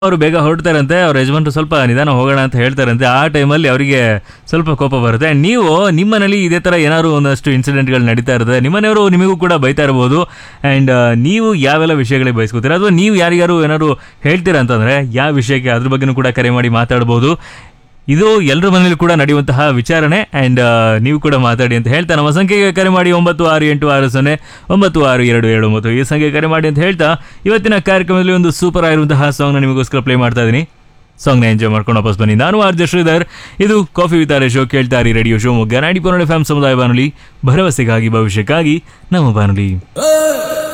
ಅವರು ಬೇಗ ಹೊರಡ್ತಾರಂತೆ ಅವ್ರ ಯಜಮಾನ್ರು ಸ್ವಲ್ಪ ನಿಧಾನ ಹೋಗೋಣ ಅಂತ ಹೇಳ್ತಾರಂತೆ ಆ ಟೈಮಲ್ಲಿ ಅವರಿಗೆ ಸ್ವಲ್ಪ ಕೋಪ ಬರುತ್ತೆ And ನೀವು ನಿಮ್ಮನೇಲಿ ಇದೇ ಥರ ಏನಾದ್ರು ಒಂದಷ್ಟು ಇನ್ಸಿಡೆಂಟ್ಗಳು ನಡೀತಾ ಇರುತ್ತೆ ನಿಮ್ಮನೆಯವರು ನಿಮಗೂ ಕೂಡ ಬೈತಾ ಇರ್ಬೋದು ಆ್ಯಂಡ್ ನೀವು ಯಾವೆಲ್ಲ ವಿಷಯಗಳಿಗೆ ಬಯಸ್ಕೋತೀರಾ ಅಥವಾ ನೀವು ಯಾರಿಗಾರು ಏನಾದ್ರು ಹೇಳ್ತೀರಾ ಅಂತಂದರೆ ಯಾವ ವಿಷಯಕ್ಕೆ ಅದ್ರ ಬಗ್ಗೆನೂ ಕೂಡ ಕರೆ ಮಾಡಿ ಮಾತಾಡ್ಬೋದು ಇದು ಎಲ್ಲರ ಮನೇಲಿ ಕೂಡ ನಡೆಯುವಂತಹ ವಿಚಾರಣೆ ಆ್ಯಂಡ್ ನೀವು ಕೂಡ ಮಾತಾಡಿ ಅಂತ ಹೇಳ್ತಾ ನಮ್ಮ ಸಂಖ್ಯೆಗೆ ಕರೆ ಮಾಡಿ ಒಂಬತ್ತು ಆರು ಎಂಟು ಆರು ಸೊನ್ನೆ ಒಂಬತ್ತು ಆರು ಎರಡು ಏಳು ಒಂಬತ್ತು ಈ ಸಂಖ್ಯೆ ಕರೆ ಮಾಡಿ ಅಂತ ಹೇಳ್ತಾ ಇವತ್ತಿನ ಕಾರ್ಯಕ್ರಮದಲ್ಲಿ ಒಂದು ಸೂಪರ್ ಆಗಿರುವಂತಹ ಸಾಂಗ್ನ ನಿಮಗೋಸ್ಕರ ಪ್ಲೇ ಮಾಡ್ತಾ ಇದ್ದೀನಿ ಸಾಂಗ್ನ ಎಂಜಾಯ್ ಮಾಡ್ಕೊಂಡು ವಾಪಸ್ ಬನ್ನಿ ನಾನು ಆರ್ ಜೆ ಶ್ರೀಧರ್ ಇದು ಕಾಫಿ ವಿತಾರೆ ಶೋ ಕೇಳ್ತಾರಿ ರೇಡಿಯೋ ಶೋ ಮುಗ್ಗ ನಾಡಿ ಪೊನ್ನಡೆ ಫ್ಯಾಮ್ ಸಮುದಾಯ ಬಾನುಲಿ ಭರವಸೆಗಾಗಿ ಭವಿಷ್ಯಕ್ಕಾಗಿ ನಮ್ಮ ಬಾನುಲಿ